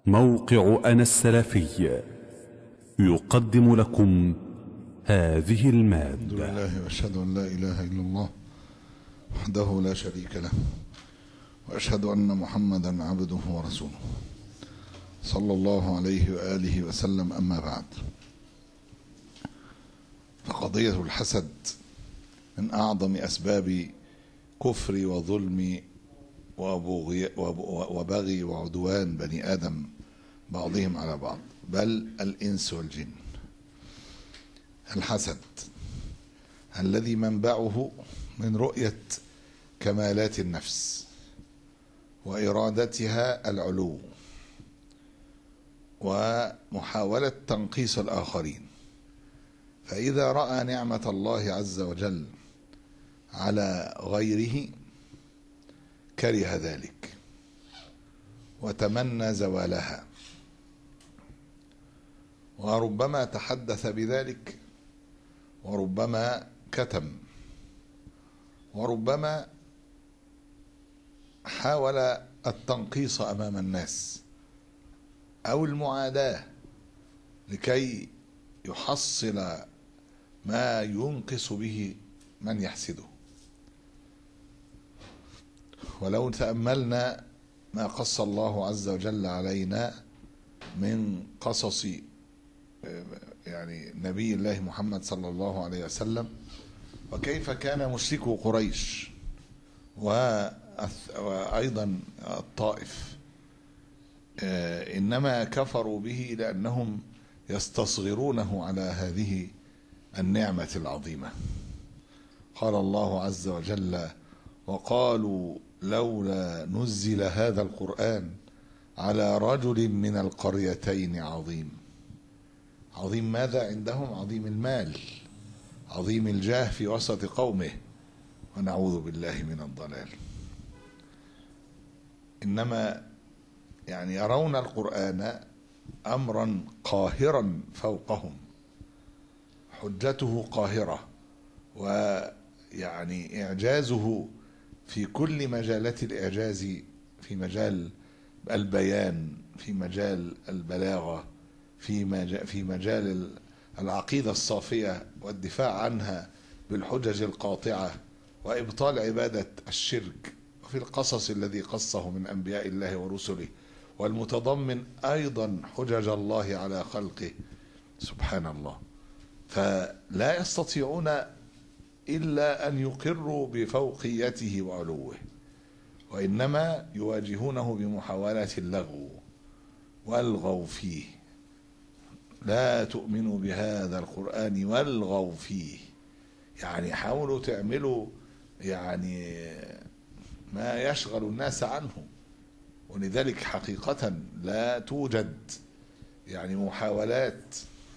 موقع أنا السلفي يقدم لكم هذه الحمد المادة لله واشهد ان لا اله الا الله وحده لا شريك له واشهد ان محمدا عبده ورسوله صلى الله عليه واله وسلم اما بعد فقضيه الحسد من اعظم اسباب كفر وظلم وبغي, وبغي وعدوان بني ادم بعضهم على بعض بل الانس والجن الحسد الذي منبعه من رؤية كمالات النفس وإرادتها العلو ومحاولة تنقيص الآخرين فإذا رأى نعمة الله عز وجل على غيره كره ذلك وتمنى زوالها وربما تحدث بذلك وربما كتم وربما حاول التنقيص امام الناس او المعاداه لكي يحصل ما ينقص به من يحسده ولو تاملنا ما قص الله عز وجل علينا من قصص يعني نبي الله محمد صلى الله عليه وسلم وكيف كان مشركو قريش وأيضا الطائف إنما كفروا به لأنهم يستصغرونه على هذه النعمة العظيمة قال الله عز وجل وقالوا لولا نزل هذا القرآن على رجل من القريتين عظيم عظيم ماذا عندهم عظيم المال عظيم الجاه في وسط قومه ونعوذ بالله من الضلال انما يعني يرون القران امرا قاهرا فوقهم حجته قاهره ويعني اعجازه في كل مجالات الاعجاز في مجال البيان في مجال البلاغه في في مجال العقيدة الصافية والدفاع عنها بالحجج القاطعة وإبطال عبادة الشرك وفي القصص الذي قصه من أنبياء الله ورسله والمتضمن أيضا حجج الله على خلقه سبحان الله فلا يستطيعون إلا أن يقروا بفوقيته وعلوه وإنما يواجهونه بمحاولة اللغو والغوا فيه لا تؤمنوا بهذا القرآن والغوا فيه يعني حاولوا تعملوا يعني ما يشغل الناس عنه ولذلك حقيقة لا توجد يعني محاولات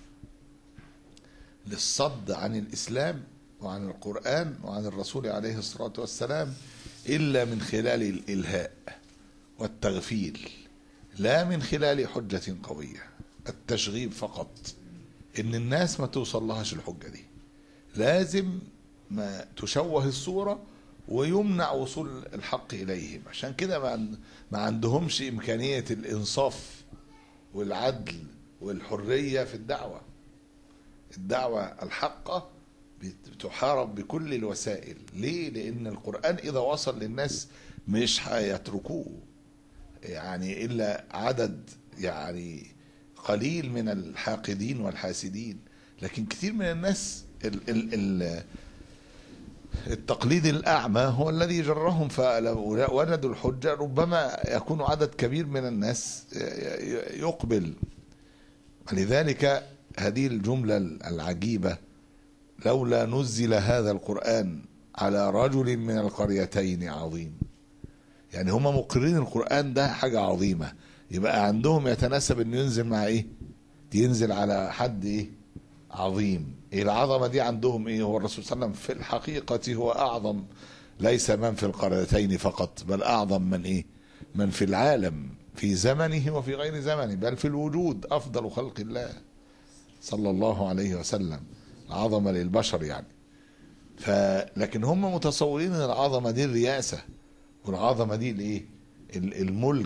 للصد عن الإسلام وعن القرآن وعن الرسول عليه الصلاة والسلام إلا من خلال الإلهاء والتغفيل لا من خلال حجة قوية التشغيب فقط ان الناس ما توصل لهاش الحجه دي لازم ما تشوه الصوره ويمنع وصول الحق اليهم عشان كده ما ما عندهمش امكانيه الانصاف والعدل والحريه في الدعوه الدعوه الحقه بتحارب بكل الوسائل ليه لان القران اذا وصل للناس مش هيتركوه يعني الا عدد يعني قليل من الحاقدين والحاسدين لكن كثير من الناس ال ال ال التقليد الأعمى هو الذي جرهم فلو وجدوا الحجة ربما يكون عدد كبير من الناس يقبل ولذلك هذه الجملة العجيبة لولا نزل هذا القرآن على رجل من القريتين عظيم يعني هم مقرين القرآن ده حاجة عظيمة يبقى عندهم يتناسب انه ينزل مع ايه ينزل على حد ايه عظيم إيه العظمة دي عندهم ايه هو الرسول صلى الله عليه وسلم في الحقيقة هو اعظم ليس من في القريتين فقط بل اعظم من ايه من في العالم في زمنه وفي غير زمنه بل في الوجود افضل خلق الله صلى الله عليه وسلم عظمة للبشر يعني فلكن هم متصورين ان العظمة دي الرياسة والعظمة دي الايه الملك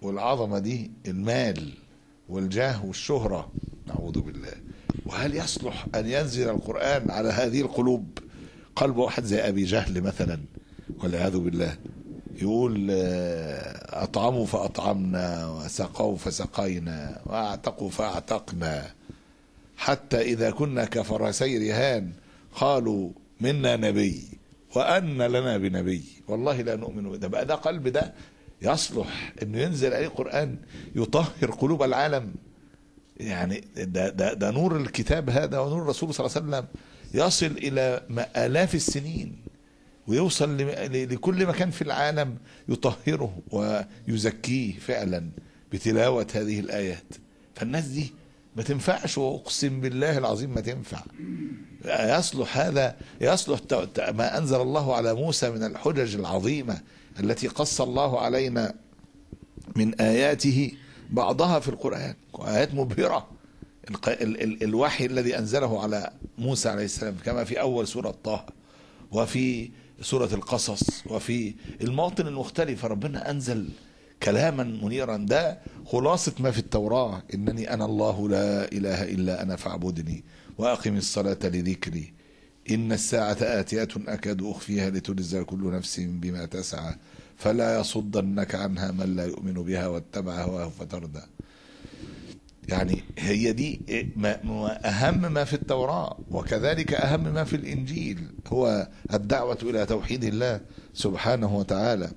والعظمة دي المال والجاه والشهرة نعوذ بالله وهل يصلح أن ينزل القرآن على هذه القلوب قلب واحد زي أبي جهل مثلا والعياذ بالله يقول آه، أطعموا فأطعمنا وسقوا فسقينا وأعتقوا فأعتقنا حتى إذا كنا كفرسي رهان قالوا منا نبي وأن لنا بنبي والله لا نؤمن ده بقى ده قلب ده يصلح انه ينزل عليه قرآن يطهر قلوب العالم يعني ده, ده, ده نور الكتاب هذا ونور الرسول صلى الله عليه وسلم يصل إلى ما- آلاف السنين ويوصل لم- ل- لكل مكان في العالم يطهره ويزكيه فعلا بتلاوة هذه الآيات فالناس دي ما تنفعش واقسم بالله العظيم ما تنفع يصلح هذا يصلح ت- ت- ما انزل الله على موسى من الحجج العظيمه التي قص الله علينا من اياته بعضها في القران ايات مبهره الق- ال- ال- الوحي الذي انزله على موسى عليه السلام كما في اول سوره طه وفي سوره القصص وفي المواطن المختلفه ربنا انزل كلاما منيرا ده خلاصة ما في التوراة إنني أنا الله لا إله إلا أنا فاعبدني وأقم الصلاة لذكري إن الساعة آتية أكاد أخفيها لتجزى كل نفس بما تسعى فلا يصدنك عنها من لا يؤمن بها واتبع هواه فتردى يعني هي دي ما ما أهم ما في التوراة وكذلك أهم ما في الإنجيل هو الدعوة إلى توحيد الله سبحانه وتعالى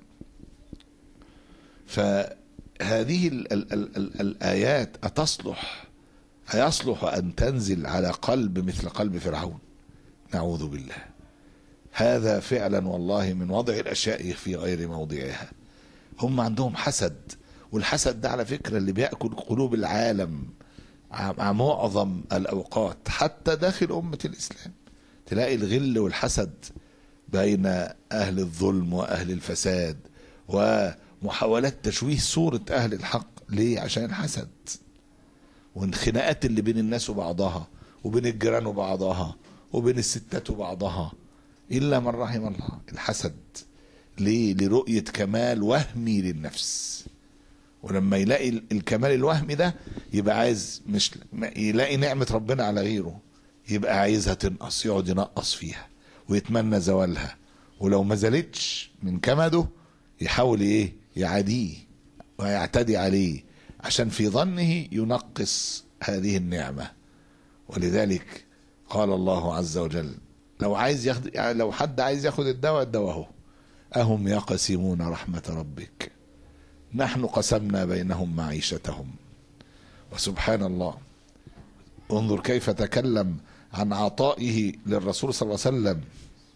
فهذه ال ال ال ال الآيات أتصلح أيصلح أن تنزل على قلب مثل قلب فرعون نعوذ بالله هذا فعلا والله من وضع الأشياء في غير موضعها هم عندهم حسد والحسد ده على فكرة اللي بيأكل قلوب العالم مع معظم الأوقات حتى داخل أمة الإسلام تلاقي الغل والحسد بين أهل الظلم وأهل الفساد ومحاولات تشويه صورة أهل الحق ليه عشان الحسد والخناقات اللي بين الناس وبعضها وبين الجيران وبعضها وبين الستات وبعضها إلا من رحم الله الحسد ليه لرؤية كمال وهمي للنفس ولما يلاقي ال- الكمال الوهمي ده يبقى عايز مش يلاقي نعمة ربنا على غيره يبقى عايزها تنقص يقعد ينقص فيها ويتمنى زوالها ولو ما زالتش من كمده يحاول ايه يعاديه ويعتدي عليه عشان في ظنه ينقص هذه النعمة ولذلك قال الله عز وجل لو عايز ياخد يعني لو حد عايز ياخد الدواء الدواء اهو أهم يقسمون رحمة ربك نحن قسمنا بينهم معيشتهم وسبحان الله انظر كيف تكلم عن عطائه للرسول صلى الله عليه وسلم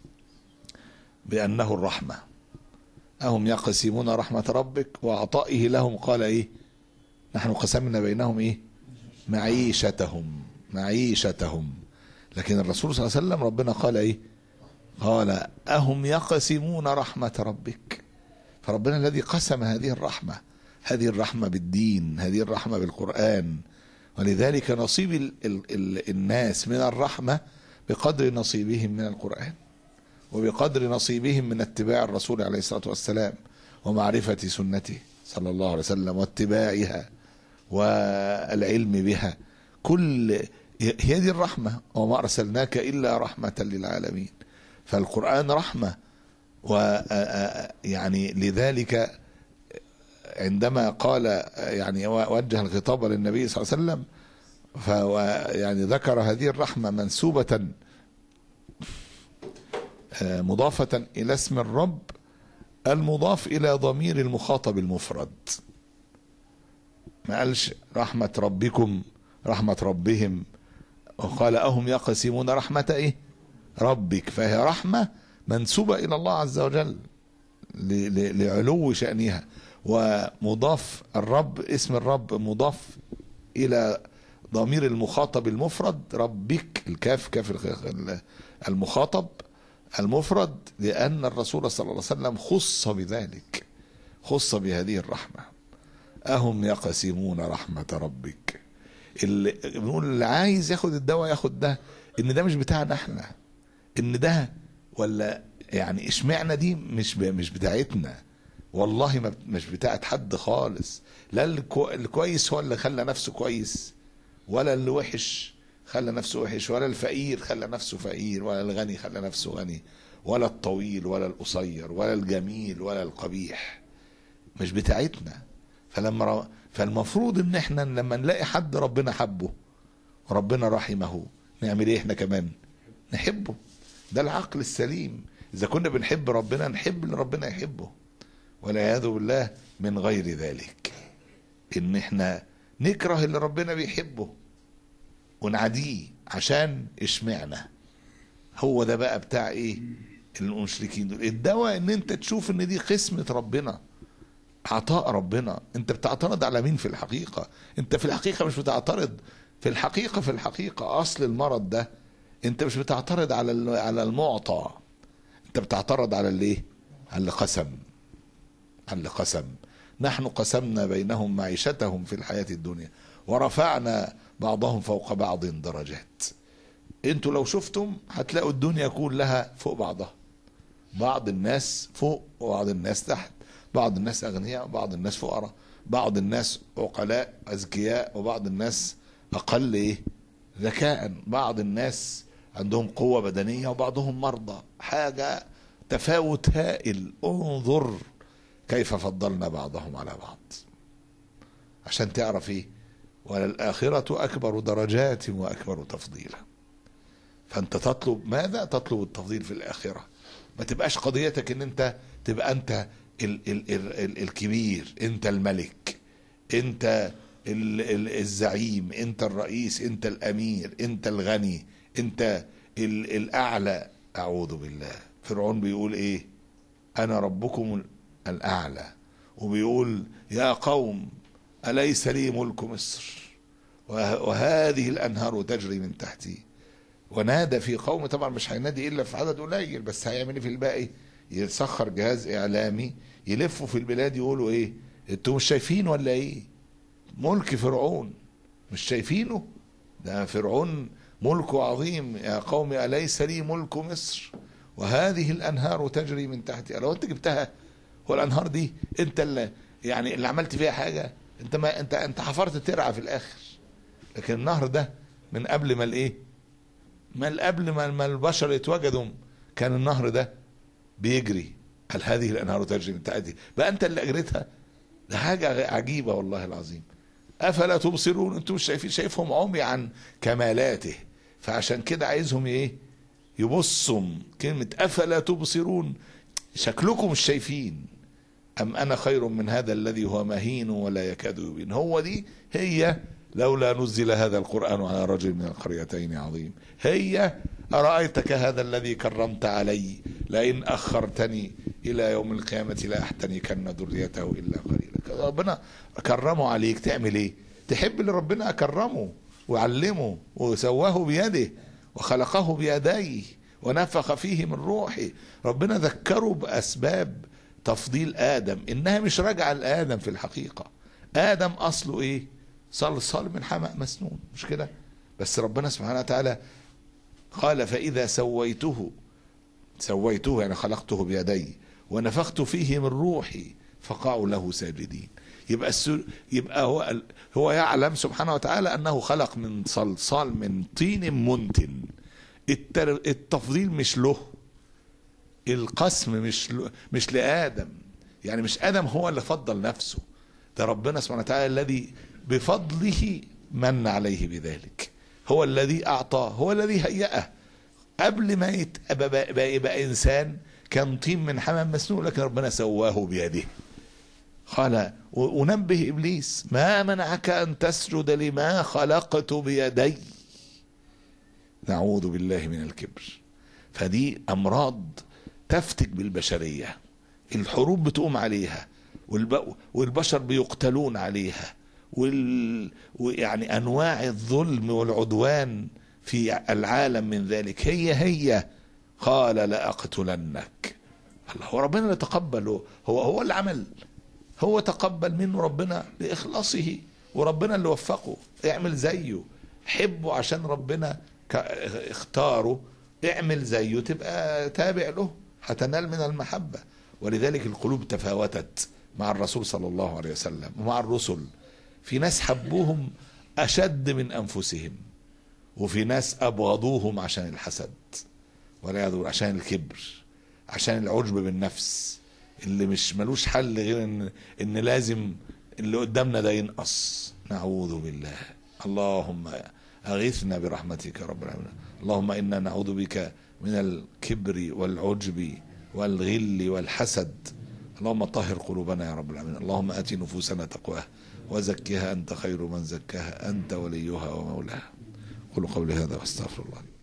بأنه الرحمة أهم يقسمون رحمة ربك وعطائه لهم قال إيه نحن قسمنا بينهم إيه معيشتهم معيشتهم لكن الرسول صلى الله عليه وسلم ربنا قال إيه قال أهم يقسمون رحمة ربك فربنا الذي قسم هذه الرحمة هذه الرحمة بالدين هذه الرحمة بالقرآن ولذلك نصيب ال ال ال الناس من الرحمة بقدر نصيبهم من القرآن وبقدر نصيبهم من اتباع الرسول عليه الصلاة والسلام ومعرفة سنته صلى الله عليه وسلم واتباعها والعلم بها كل هي دي الرحمة وما أرسلناك إلا رحمة للعالمين فالقرآن رحمة ويعني لذلك عندما قال يعني وجه الخطاب للنبي صلى الله عليه وسلم فيعني ذكر هذه الرحمة منسوبة مضافة إلى اسم الرب المضاف إلى ضمير المخاطب المفرد ما قالش رحمة ربكم رحمة ربهم وقال أهم يقسمون رحمة إيه ربك فهي رحمة منسوبة إلى الله عز وجل لعلو شأنها ومضاف الرب اسم الرب مضاف إلى ضمير المخاطب المفرد ربك الكاف كاف المخاطب المفرد لأن الرسول صلى الله عليه وسلم خص بذلك خص بهذه الرحمة أهم يقسمون رحمة ربك اللي بنقول اللي عايز ياخد الدواء ياخد ده ان ده مش بتاعنا احنا ان ده ولا يعني اشمعنا دي مش مش بتاعتنا والله ما مش بتاعت حد خالص لا الكو- الكويس هو اللي خلى نفسه كويس ولا اللي وحش خلى نفسه وحش ولا الفقير خلى نفسه فقير ولا الغني خلى نفسه غني ولا الطويل ولا القصير ولا الجميل ولا القبيح مش بتاعتنا فلما ر... فالمفروض ان احنا لما نلاقي حد ربنا حبه وربنا رحمه نعمل ايه احنا كمان نحبه ده العقل السليم اذا كنا بنحب ربنا نحب اللي ربنا يحبه والعياذ بالله من غير ذلك ان احنا نكره اللي ربنا بيحبه ونعاديه عشان اشمعنا هو ده بقى بتاع ايه المشركين دول الدواء ان انت تشوف ان دي قسمة ربنا عطاء ربنا انت بتعترض على مين في الحقيقة انت في الحقيقة مش بتعترض في الحقيقة في الحقيقة اصل المرض ده انت مش بتعترض على ال- على المعطى انت بتعترض على الايه على اللي قسم على اللي قسم نحن قسمنا بينهم معيشتهم في الحياة الدنيا ورفعنا بعضهم فوق بعض درجات انتوا لو شفتم هتلاقوا الدنيا كلها فوق بعضها بعض الناس فوق وبعض الناس تحت بعض الناس اغنياء وبعض الناس فقراء بعض الناس عقلاء اذكياء وبعض الناس اقل ايه ذكاء بعض الناس عندهم قوة بدنية وبعضهم مرضى حاجة تفاوت هائل انظر كيف فضلنا بعضهم على بعض عشان تعرف ايه وللآخرة أكبر درجات وأكبر تفضيلا فأنت تطلب ماذا تطلب التفضيل في الآخرة ما تبقاش قضيتك ان انت تبقى انت ال ال ال ال الكبير انت الملك انت ال ال الزعيم انت الرئيس انت الامير انت الغني انت ال الاعلى اعوذ بالله فرعون بيقول ايه انا ربكم الاعلى وبيقول يا قوم اليس لي ملك مصر وه- وهذه الانهار تجري من تحتي ونادى في قوم طبعا مش هينادي الا في عدد قليل بس هيعمل ايه في الباقي يسخر جهاز اعلامي يلفوا في البلاد يقولوا ايه انتوا مش شايفين ولا ايه ملك فرعون مش شايفينه ده فرعون ملكه عظيم يا قوم أليس لي ملك مصر وهذه الأنهار تجري من تحتي لو أنت جبتها هو الأنهار دي أنت اللي يعني اللي عملت فيها حاجة أنت ما أنت أنت حفرت ترعى في الآخر لكن النهر ده من قبل ما الإيه ما قبل ما ما البشر يتوجدوا كان النهر ده بيجري هل هذه الانهار تجري من تحتي بقى انت اللي اجريتها ده حاجه عجيبه والله العظيم افلا تبصرون انتم مش شايفين شايفهم عمي عن كمالاته فعشان كده عايزهم ايه يبصوا كلمه افلا تبصرون شكلكم مش شايفين ام انا خير من هذا الذي هو مهين ولا يكاد يبين هو دي هي لولا نزل هذا القرآن على رجل من القريتين عظيم هي أرأيتك هذا الذي كرمت علي لئن أخرتني إلى يوم القيامة لا أحتنكن ذريته إلا قليلا ربنا كرمه عليك تعمل إيه تحب اللي ربنا أكرمه وعلمه وسواه بيده وخلقه بيديه ونفخ فيه من روحه ربنا ذكره بأسباب تفضيل آدم إنها مش راجعة لآدم في الحقيقة آدم أصله إيه صلصال من حمأ مسنون مش كده بس ربنا سبحانه وتعالى قال فإذا سويته سويته يعني خلقته بيدي ونفخت فيه من روحي فقعوا له ساجدين يبقى السر يبقى هو هو يعلم سبحانه وتعالى انه خلق من صلصال من طين منتن التر- التفضيل مش له القسم مش له مش لآدم يعني مش آدم هو اللي فضل نفسه ده ربنا سبحانه وتعالى الذي بفضله من عليه بذلك هو الذي أعطاه هو الذي هيأه قبل ما يتبقى بقى, بقى يبقى إنسان كان طين من حمام مسنون لكن ربنا سواه بيده قال و- ونبه إبليس ما منعك أن تسجد لما خلقت بيدي نعوذ بالله من الكبر فدي أمراض تفتك بالبشرية الحروب بتقوم عليها والب... والبشر بيقتلون عليها وال... ويعني أنواع الظلم والعدوان في العالم من ذلك هي هي قال لأقتلنك الله هو ربنا اللي تقبله هو هو اللي عمل هو تقبل منه ربنا لإخلاصه وربنا اللي وفقه اعمل زيه حبه عشان ربنا ك- اختاره اعمل زيه تبقى تابع له هتنال من المحبة ولذلك القلوب تفاوتت مع الرسول صلى الله عليه وسلم ومع الرسل في ناس حبوهم أشد من أنفسهم وفي ناس أبغضوهم عشان الحسد والعياذ بالله عشان الكبر عشان العجب بالنفس اللي مش ملوش حل غير ان ان لازم اللي قدامنا ده ينقص نعوذ بالله اللهم اغثنا برحمتك يا رب العالمين اللهم انا نعوذ بك من الكبر والعجب والغل والحسد اللهم طهر قلوبنا يا رب العالمين اللهم ات نفوسنا تقواها وزكها انت خير من زكاها انت وليها ومولاها قولوا قولي هذا واستغفر الله لي